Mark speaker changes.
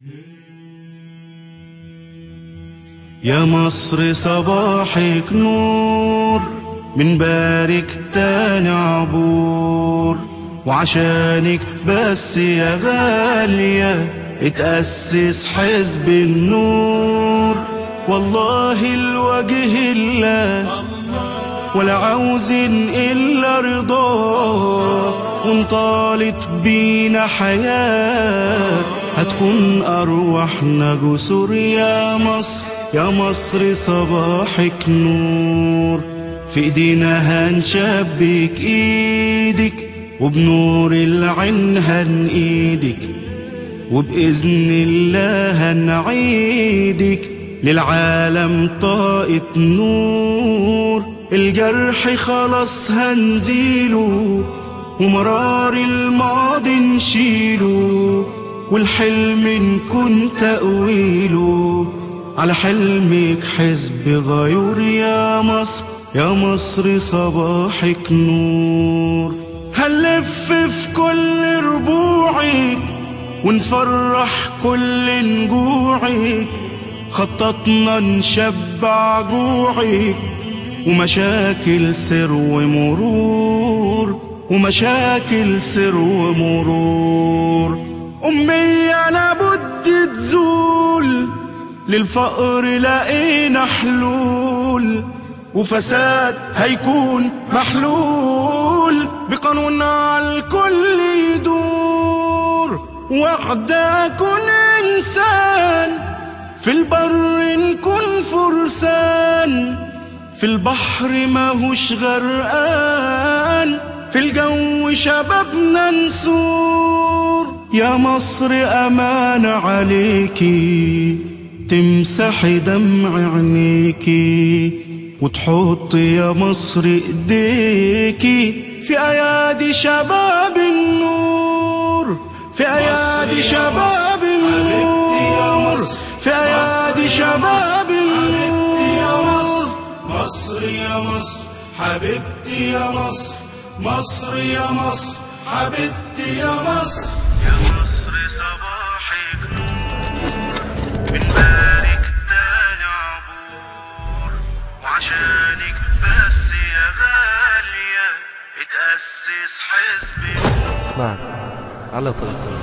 Speaker 1: يا مصر صباحك نور من بارك تاني عبور وعشانك بس يا غالية اتأسس حزب النور والله الوجه الله ولا عاوزين إلا رضاه وانطالت بينا حياة هتكون أرواحنا جسور يا مصر يا مصر صباحك نور في ايدينا هنشبك ايدك وبنور العين هنقيدك وبإذن الله هنعيدك للعالم طاقة نور الجرح خلاص هنزيله ومرار الماضي نشيله والحلم نكون تأويله على حلمك حزب غيور يا مصر يا مصر صباحك نور هنلف في كل ربوعك ونفرح كل نجوعك خططنا نشبع جوعك ومشاكل سر ومرور ومشاكل سر ومرور أمية لابد تزول للفقر لقينا حلول وفساد هيكون محلول بقانون على الكل يدور وحدة كن إنسان في البر نكون فرسان في البحر ماهوش غرقان في الجو شبابنا نسور يا مصر أمان عليكي تمسحي دمع عينيكي وتحط يا مصر ايديكي في ايادي شباب النور في ايادي شباب النور في ايادي شباب النور مصر يا مصر حبيبتي يا مصر مصر يا مصر حبيبتي يا مصر يا مصر صباحك نور من بارك تاني عبور وعشانك بس يا غالية اتأسس حزب
Speaker 2: معك على طريق